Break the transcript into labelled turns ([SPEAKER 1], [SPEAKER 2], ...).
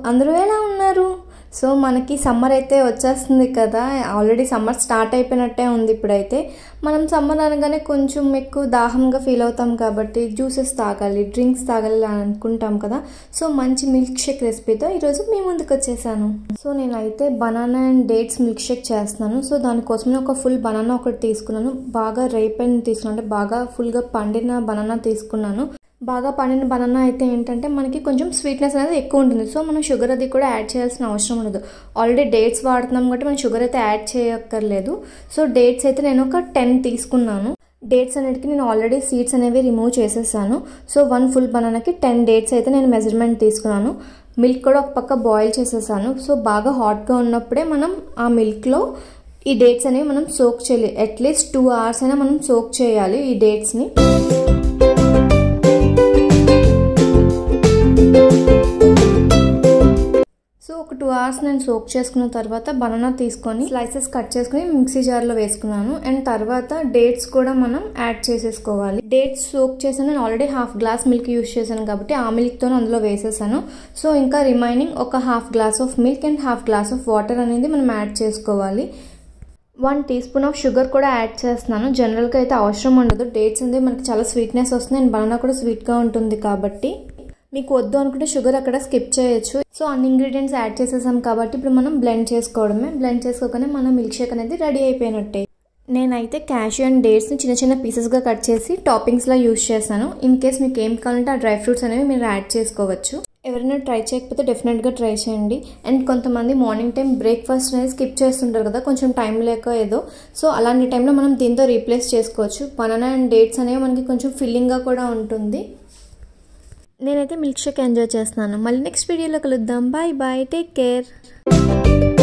[SPEAKER 1] అందరూ ఎలా ఉన్నారు సో మనకి సమ్మర్ అయితే వచ్చేస్తుంది కదా ఆల్రెడీ సమ్మర్ స్టార్ట్ అయిపోయినట్టే ఉంది ఇప్పుడైతే మనం సమ్మర్ అనగానే కొంచెం ఎక్కువ దాహంగా ఫీల్ అవుతాం కాబట్టి జ్యూసెస్ తాగాలి డ్రింక్స్ తాగాలి అని అనుకుంటాం కదా సో మంచి మిల్క్ షేక్ రెసిపీతో ఈరోజు మీ ముందుకు వచ్చేసాను సో నేనైతే banana and dates milkshake చేస్తున్నాను సో దానికోసం ఒక ఫుల్ బనానా ఒకటి తీసుకున్నాను బాగా రేపైన తీసుకున్నాను అంటే బాగా ఫుల్గా పండిన బనానా తీసుకున్నాను బాగా పండిన బనానా అయితే ఏంటంటే మనకి కొంచెం స్వీట్నెస్ అనేది ఎక్కువ ఉంటుంది సో మనం షుగర్ అది కూడా యాడ్ చేయాల్సిన అవసరం ఉండదు ఆల్రెడీ డేట్స్ వాడుతున్నాం కాబట్టి మనం షుగర్ అయితే యాడ్ చేయక్కర్లేదు సో డేట్స్ అయితే నేను ఒక టెన్ తీసుకున్నాను డేట్స్ అనేటికి నేను ఆల్రెడీ సీడ్స్ అనేవి రిమూవ్ చేసేసాను సో వన్ ఫుల్ బనానాకి టెన్ డేట్స్ అయితే నేను మెజర్మెంట్ తీసుకున్నాను మిల్క్ కూడా ఒక పక్క బాయిల్ చేసేసాను సో బాగా హాట్గా ఉన్నప్పుడే మనం ఆ మిల్క్లో ఈ డేట్స్ అనేవి మనం సోక్ చేయాలి అట్లీస్ట్ టూ అవర్స్ అయినా మనం సోక్ చేయాలి ఈ డేట్స్ని సో ఒక టూ అవర్స్ నేను సోక్ చేసుకున్న తర్వాత బనానా తీసుకొని స్లైసెస్ కట్ చేసుకుని మిక్సీ జార్లో వేసుకున్నాను అండ్ తర్వాత డేట్స్ కూడా మనం యాడ్ చేసేసుకోవాలి డేట్స్ సోక్ చేసాను నేను already half glass milk use చేశాను కాబట్టి ఆ మిల్క్తో అందులో వేసేసాను సో ఇంకా రిమైనింగ్ ఒక half glass of milk and half glass of water అనేది మనం యాడ్ చేసుకోవాలి one teaspoon of sugar కూడా యాడ్ చేస్తున్నాను జనరల్గా అయితే అవసరం ఉండదు డేట్స్ అనేది మనకి చాలా స్వీట్నెస్ వస్తుంది అండ్ బనానా కూడా స్వీట్గా ఉంటుంది కాబట్టి మీకు వద్దు అనుకుంటే షుగర్ అక్కడ స్కిప్ చేయొచ్చు సో అన్ని ఇంగ్రీడియంట్స్ యాడ్ చేసేసాం కాబట్టి ఇప్పుడు మనం బ్లెండ్ చేసుకోవడమే బ్లెండ్ చేసుకోగానే మన మిల్క్ షేక్ అనేది రెడీ అయిపోయినట్టే నేనైతే క్యాషూ అండ్ డేట్స్ని చిన్న చిన్న పీసెస్గా కట్ చేసి టాపింగ్స్లా యూస్ చేశాను ఇన్ కేస్ మీకు ఏం కావాలంటే ఆ డ్రై ఫ్రూట్స్ అనేవి మీరు యాడ్ చేసుకోవచ్చు ఎవరైనా ట్రై చేయకపోతే డెఫినెట్గా ట్రై చేయండి అండ్ కొంతమంది మార్నింగ్ టైం బ్రేక్ఫాస్ట్ అనేది స్కిప్ చేస్తుంటారు కదా కొంచెం టైం లేక ఏదో సో అలాంటి టైంలో మనం దీంతో రీప్లేస్ చేసుకోవచ్చు బనానా అండ్ డేట్స్ అనేవి మనకి కొంచెం ఫిల్లింగ్గా కూడా ఉంటుంది నేనైతే మిల్క్ షేక్ ఎంజాయ్ చేస్తున్నాను మళ్ళీ నెక్స్ట్ వీడియోలో కలుద్దాం బాయ్ బాయ్ టేక్ కేర్